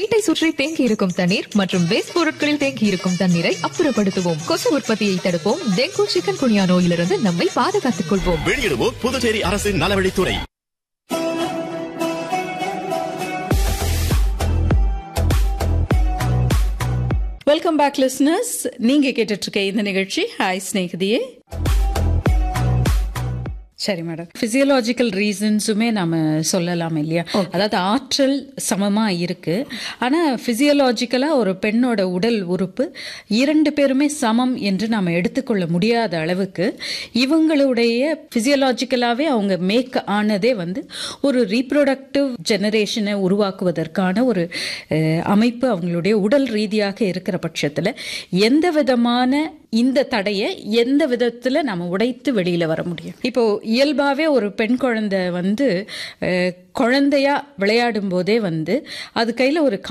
வீட்டை சுற்றி தேங்கி இருக்கும் தண்ணீர் மற்றும் வேஸ்ட் பொருட்களில் தேங்கி இருக்கும் தண்ணீரை அப்புறப்படுத்துவோம் கொசு உற்பத்தியை தடுப்போம் டெங்கு சிக்கன் குனியா நோயிலிருந்து நம்மை பாதுகாத்துக் கொள்வோம் வெளியிடுவோர் புதுச்சேரி அரசின் நலவழித்துறை வெல்கம் பேக் லிஸ்னர்ஸ் நீங்க கேட்டுட்டு இருக்க இந்த நிகழ்ச்சி ஹாய் ஸ்நேகிதியே சரி மேடம் பிசியலாஜிக்கல் ரீசன்ஸுமே நம்ம சொல்லலாம் இல்லையா அதாவது ஆற்றல் சமமா இருக்கு ஆனா பிசியலாஜிக்கலா ஒரு பெண்ணோட உடல் உறுப்பு இரண்டு பேருமே சமம் என்று நாம எடுத்துக்கொள்ள முடியாத அளவுக்கு இவங்களுடைய பிசியலாஜிக்கலாவே அவங்க மேக் ஆனதே வந்து ஒரு ரீப்ரொடக்டிவ் ஜெனரேஷனை உருவாக்குவதற்கான ஒரு அஹ், அமைப்பு அவங்களுடைய உடல் ரீதியாக இருக்கிற பட்சத்துல எந்த விதமான இந்த தடையை எந்த விதத்துல நம்ம உடைத்து வெளியில வர முடியும் இப்போ இயல்பாவே ஒரு பெண் குழந்தை வந்து அஹ், குழந்தையா விளையாடும் போதே வந்து அது கையில ஒரு